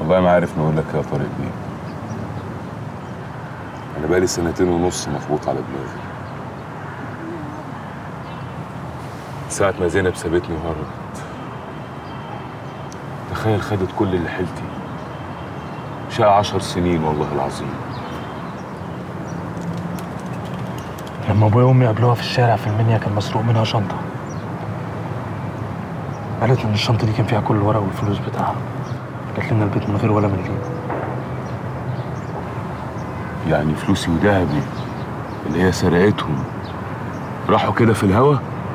والله ما عارف نقول لك يا طارق بيه انا بقالي سنتين ونص مخبوط على دماغي ساعة ما زينب سابتني وهربت تخيل خدت كل اللي حيلتي شقى عشر سنين والله العظيم لما ابويا وامي قابلوها في الشارع في المنيا كان مسروق منها شنطه قالت ان الشنطه دي كان فيها كل الورق والفلوس بتاعها جات لنا البيت من غير ولا مليم يعني فلوسي وذهبي اللي هي سرقتهم راحوا كده في الهوا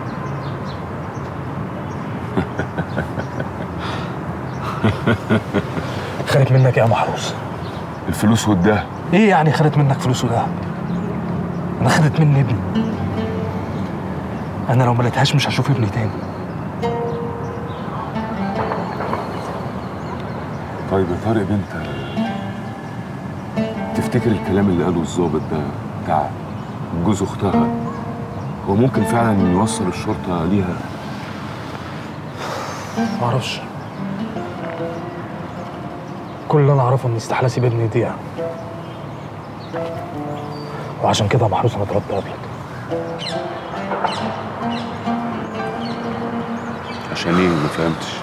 خدت منك يا محروس الفلوس والدهب ايه يعني خدت منك فلوس وده انا خدت مني ابني انا لو ما لقيتهاش مش هشوف ابني تاني طيب يا طارق انت تفتكر الكلام اللي قاله الظابط ده بتاع جوز اختها هو ممكن فعلا يوصل الشرطه ليها معرفش كل اللي انا اعرفه ان استحاله اسيب ابني يضيع وعشان كده يا محروس انا طلبت قبلك عشان ايه ما فهمتش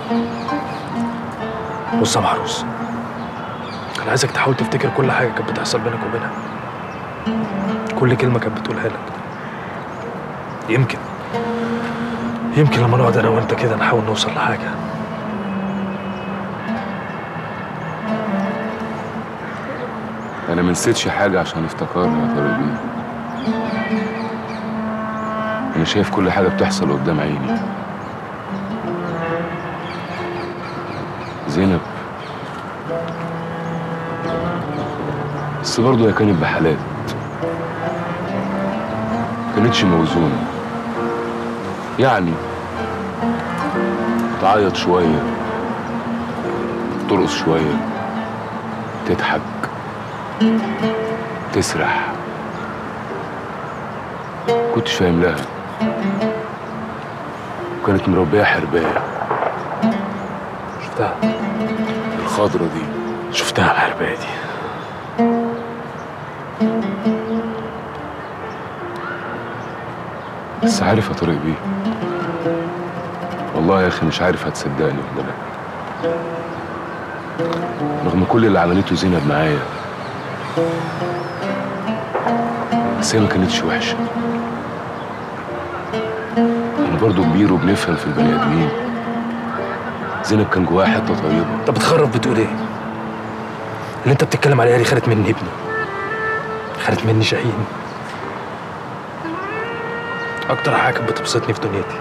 بص يا محروس انا عايزك تحاول تفتكر كل حاجه كانت بتحصل بينك وبينها كل كلمه كانت بتقولها لك يمكن يمكن لما نقعد انا وانت كده نحاول نوصل لحاجه انا ما نسيتش حاجه عشان افتكرها يا طارق بيه انا شايف كل حاجه بتحصل قدام عيني زينب بس برضه هي كانت بحالات كانتش موزونة يعني تعيط شوية ترقص شوية تضحك تسرح كنتش فاهم لها وكانت مربية حرباية شفتها الخضرة دي شفتها الحربايه دي بس عارف يا طارق بيه والله يا اخي مش عارف هتصدقني ولا لا رغم كل اللي عملته زينب معايا بس هي ما كانتش وحشه انا برضه كبير وبنفهم في البني ادمين زينب كان جواها حته طيبه انت بتخرب بتقول ايه اللي انت بتتكلم عليها دي خدت مني ابني خدت مني شاهين اكتر حاجه كانت بتبسطني في دنيتي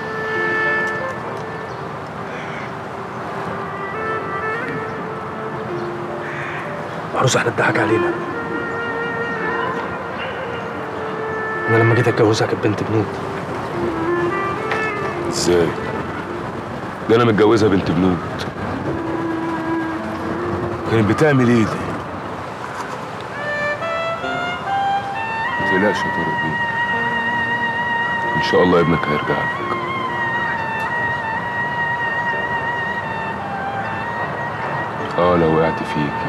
عروس احنا اتضحك علينا انا لما جيت اتجوزها كانت بنت بنوت ازاي ده انا متجوزها بنت بنوت كانت بتعمل ايه دي ما تقلقش يا طارق بيه ان شاء الله ابنك هيرجع لك اه لو وقعت فيكي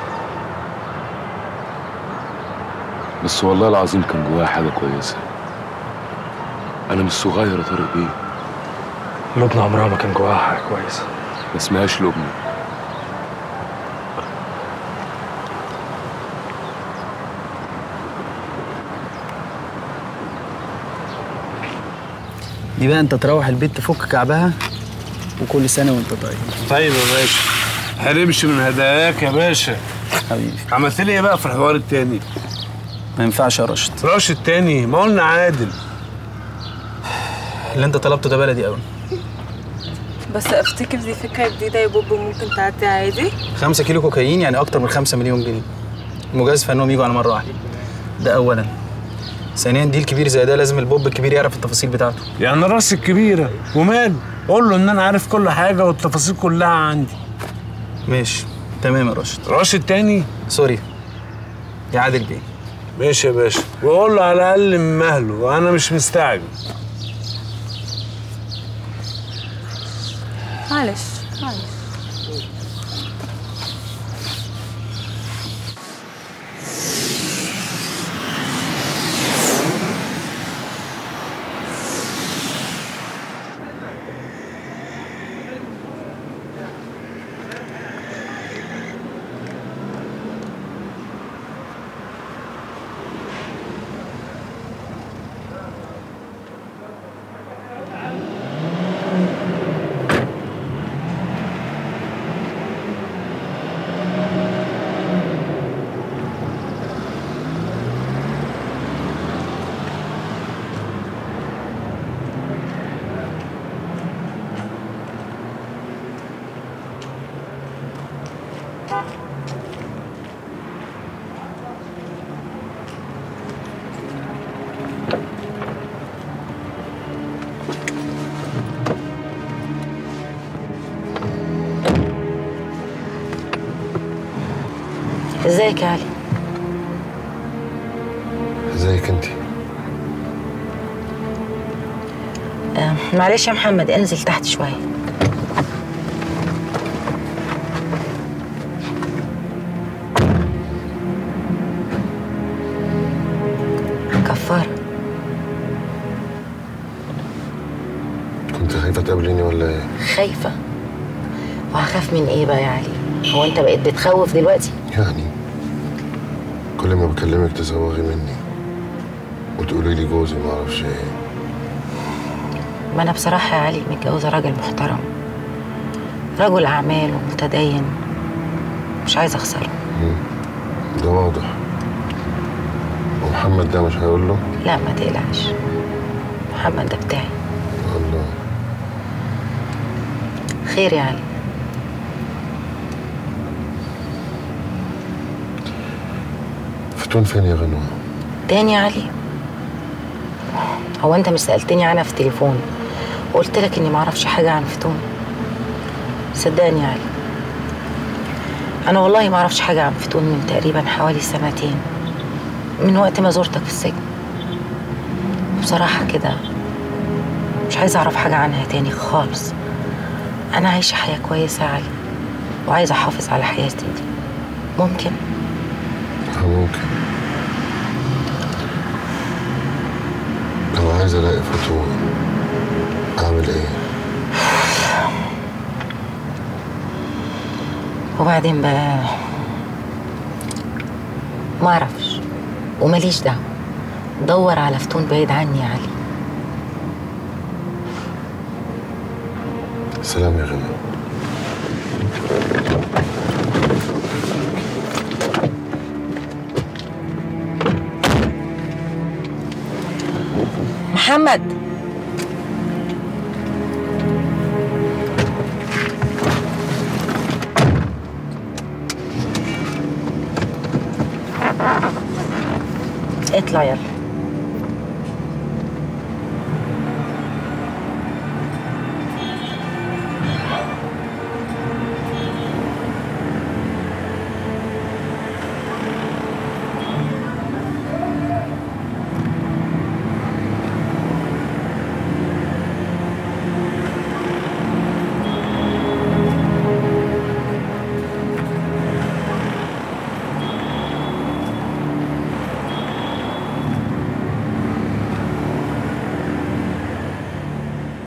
بس والله العظيم كان جواها حاجه كويسه انا مش صغير يا طارق بيه لبنى عمرها ما كان جواها حاجه كويسه ما اسمهاش لبنى دي بقى انت تروح البيت تفك كعبها وكل سنه وانت طيب طيب يا باشا حرمش من هداياك يا باشا حبيبي عملت لي ايه بقى في الحوار التاني ما ينفعش يا راشد رش التاني ما قلنا عادل اللي انت طلبته ده بلدي قوي بس افتكر دي فكرة جديدة يا بوب ممكن تعدي عادي 5 كيلو كوكايين يعني اكتر من 5 مليون جنيه المجازفه انهم يجوا على مره واحده ده اولا ثانيا ديل كبير زي ده لازم البوب الكبير يعرف التفاصيل بتاعته يعني راس الكبيرة وماله قول له ان انا عارف كل حاجة والتفاصيل كلها عندي ماشي تمام يا راشد رش التاني سوري يا عادل بيه ماشي يا باشا وقول له على الاقل من مهله وانا مش مستعجل معلش معلش ازيك يا علي ازيك انت آه معلش يا محمد انزل تحت شويه كفاره كنت خايفه تقابليني ولا ايه خايفه وهخاف من ايه بقى يا علي هو انت بقيت بتخوف دلوقتي يعني كل ما بكلمك تزوغي مني وتقولي لي جوزي ما اعرفش ايه ما انا بصراحه يا علي متجوزه راجل محترم رجل اعمال ومتدين مش عايزه اخسره ده واضح ومحمد ده مش هيقول له لا ما تقلقش محمد ده بتاعي الله خير يا علي فتون فين يا غنوة تاني يا علي هو انت مش سألتني عنها في التليفون وقلت لك اني معرفش حاجة عن فتون صدقني يا علي انا والله معرفش حاجة عن فتون من تقريبا حوالي سنتين من وقت ما زرتك في السجن بصراحة كده مش عايزة أعرف حاجة عنها تاني خالص أنا عايشة حياة كويسة يا علي وعايزة أحافظ على حياتي دي ممكن اه ممكن لو عايز الاقي فتون اعمل ايه وبعدين بقى ما اعرفش وماليش دعوه دور على فتون بعيد عني يا علي سلام يا غنوة محمد اطلع يلا